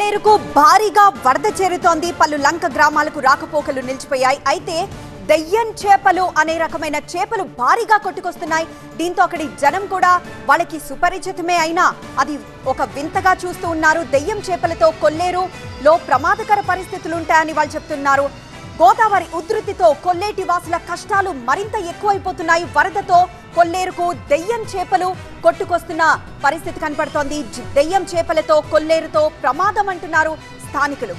కొల్లేరుకు భారీగా వరద చేరుతోంది పలు లంక గ్రామాలకు రాకపోకలు నిలిచిపోయాయి అయితే దెయ్యం చేపలు అనే రకమైన చేపలు భారీగా కొట్టుకొస్తున్నాయి దీంతో అక్కడి జనం కూడా వాళ్ళకి సుపరిచితమే అయినా అది ఒక వింతగా చూస్తూ ఉన్నారు దెయ్యం చేపలతో కొల్లేరులో ప్రమాదకర పరిస్థితులు ఉంటాయని వాళ్ళు చెప్తున్నారు గోదావరి ఉధృతితో కొల్లేటి వాసుల కష్టాలు మరింత ఎక్కువైపోతున్నాయి వరదతో కొల్లేరుకు దెయ్యం చేపలు కొట్టుకొస్తున్న పరిస్థితి కనపడుతోంది జ- దెయ్యం చేపలతో కొల్లేరుతో ప్రమాదం అంటున్నారు స్థానికులు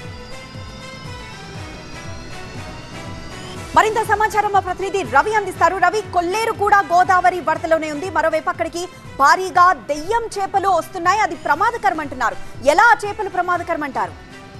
మరింత సమాచారం మా ప్రతినిధి రవి అందిస్తారు రవి కొల్లేరు కూడా గోదావరి వరదలోనే ఉంది మరోవైపు అక్కడికి భారీగా దెయ్యం చేపలు వస్తున్నాయి అది ప్రమాదకరం అంటున్నారు ఎలా ఆ చేపలు ప్రమాదకరం అంటారు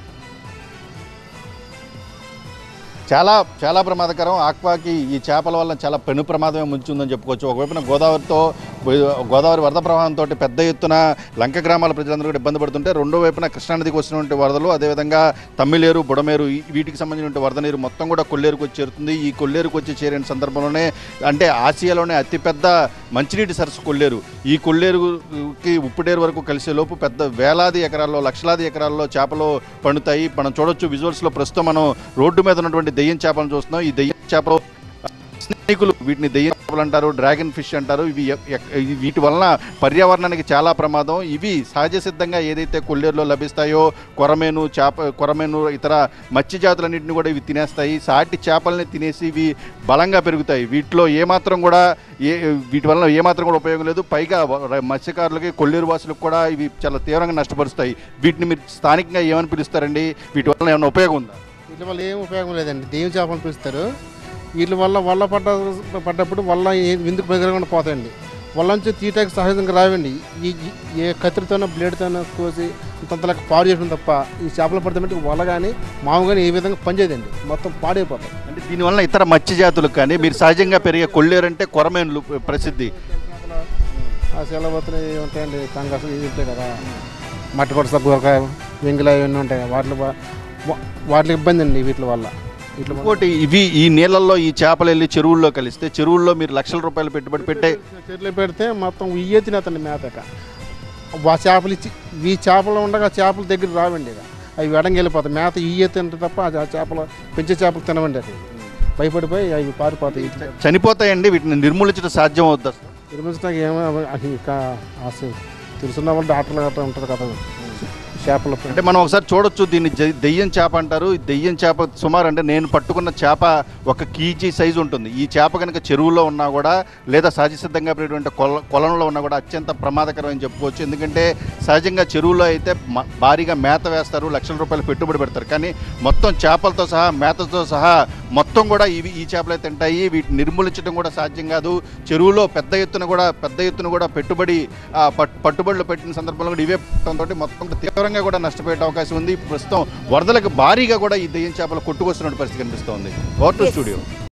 చాలా చాలా ప్రమాదకరం ఆక్వాకి ఈ చేపల వల్ల చాలా పెను ప్రమాదమే ముంచుందని చెప్పుకోవచ్చు ఒకవైపున గోదావరితో గోదావరి వరద ప్రవాహంతో పెద్ద ఎత్తున లంక గ్రామాల ప్రజలందరూ కూడా ఇబ్బంది పడుతుంటే రెండో వైపున కృష్ణానదికి వచ్చినటువంటి వరదలు అదేవిధంగా తమ్మిలేరు బుడమేరు ఈ- వీటికి సంబంధించిన వరద నీరు మొత్తం కూడా కొల్లేరుకు వచ్చి చేరుతుంది ఈ కొల్లేరుకు వచ్చి చేరిన సందర్భంలోనే అంటే ఆసియాలోనే అతిపెద్ద మంచినీటి సరస్సు కొల్లేరు ఈ కొల్లేరుకి ఉప్పుడేరు వరకు కలిసే లోపు పెద్ద వేలాది ఎకరాల్లో లక్షలాది ఎకరాల్లో చేపలు పండుతాయి మనం చూడొచ్చు విజువల్స్లో ప్రస్తుతం మనం రోడ్డు మీద ఉన్నటువంటి దెయ్యం చేపలను చూస్తున్నాం ఈ దెయ్యం చేపలు స్నేహికులు వీటిని దెయ్యం చేపలు అంటారు డ్రాగన్ ఫిష్ అంటారు ఇవి ఎ- ఎ- ఇవి వీటి వలన పర్యావరణానికి చాలా ప్రమాదం ఇవి సహజ సిద్ధంగా ఏదైతే కొల్లేరులో లభిస్తాయో కొరమేను చేప కొరమేను ఇతర మత్స్య జాతులన్నింటిని కూడా ఇవి తినేస్తాయి సాటి చేపల్ని తినేసి ఇవి బలంగా పెరుగుతాయి వీటిలో ఏమాత్రం కూడా ఏ వీటి వలన ఏమాత్రం కూడా ఉపయోగం లేదు పైగా వ- మత్స్యకారులకి కొల్లేరు వాసులకు కూడా ఇవి చాలా తీవ్రంగా నష్టపరుస్తాయి వీటిని మీరు స్థానికంగా ఏమని పిలుస్తారండి వీటి వలన ఏమైనా ఉపయోగం ఉందా వీటి వల్ల ఏం ఉపయోగం లేదండి దెయ్యం చేపలు పిలుస్తారు వీటి వల్ల వల్ల పడ్డ పడ్డప్పుడు వల్ల ఏ- విందుకు బెదరకుండా పోతాయండి వల్ల నుంచి తీయటానికి సహజంగా రావండి ఈ ఈ- ఏ కత్తిరితోనో బ్లేడ్తోనో కోసి అంతలాగా పాడు చేయడం తప్ప ఈ చేపలు పడితే వల్ల కానీ మాము కానీ ఏ విధంగా పనిచేయదండి మొత్తం పాడైపోతాయి అంటే దీనివల్ల ఇతర మత్స్య జాతులకు కానీ మీరు సహజంగా పెరిగే కొల్లేరు అంటే కొరమేనులు ప్రసిద్ధి ఆ సెలవుతులు ఉంటాయండి కంగాసు ఇవి ఉంటాయి కదా మట్టి కొడస కూరకాయ వెంగిల ఇవన్నీ ఉంటాయి వాటి వాటికి ఇబ్బంది అండి వీటి వల్ల వీటి వల్ల ఇంకోటి ఇవి ఈ నీళ్ళల్లో ఈ చేపలు వెళ్ళి చెరువుల్లో కలిస్తే చెరువుల్లో మీరు లక్షల రూపాయలు పెట్టుబడి పెట్టే చెట్లు పెడితే మొత్తం ఇయ్యే తినేతండి మేతక ఆ చేపలు ఇచ్చి ఈ చేపలు ఉండగా చేపల దగ్గర రావండి ఇక అవి వెడంగి వెళ్ళిపోతాయి మేత ఇయ్యే తింటే తప్ప ఆ చేపలు పెంచే చేపలు తినవండి అది భయపడిపోయి అవి పారిపోతాయి ఇట్లా చనిపోతాయండి వీటిని నిర్మూలించడం సాధ్యం అవుద్దా నిర్మించడానికి ఏమో అవి ఇంకా ఆశ తెలుసున్న వాళ్ళు డాక్టర్లు గట్రా ఉంటారు కదా చేపలు అంటే మనం ఒకసారి చూడొచ్చు దీన్ని జ- దెయ్యం చేప అంటారు ఈ దెయ్యం చేప సుమారు అంటే నేను పట్టుకున్న చేప ఒక కేజీ సైజు ఉంటుంది ఈ చేప కనుక చెరువులో ఉన్నా కూడా లేదా సహజ సిద్ధంగా పెరిగినటువంటి కొల కొలంలో ఉన్నా కూడా అత్యంత ప్రమాదకరం అని చెప్పుకోవచ్చు ఎందుకంటే సహజంగా చెరువులో అయితే మ- భారీగా మేత వేస్తారు లక్షల రూపాయలు పెట్టుబడి పెడతారు కానీ మొత్తం చేపలతో సహా మేతతో సహా మొత్తం కూడా ఇవి ఈ చేపలే తింటాయి వీటిని నిర్మూలించడం కూడా సాధ్యం కాదు చెరువులో పెద్ద ఎత్తున కూడా పెద్ద ఎత్తున కూడా పెట్టుబడి ఆ, పట్- పట్టుబడులు పెట్టిన సందర్భంలో కూడా ఇవే తోటి మొత్తం కూడా తీవ్రంగా కూడా నష్టపోయే అవకాశం ఉంది ప్రస్తుతం వరదలకు భారీగా కూడా ఈ దెయ్యం చేపలు కొట్టుకొస్తున్న పరిస్థితి కనిపిస్తోంది ఓవర్ టు Yes. స్టూడియో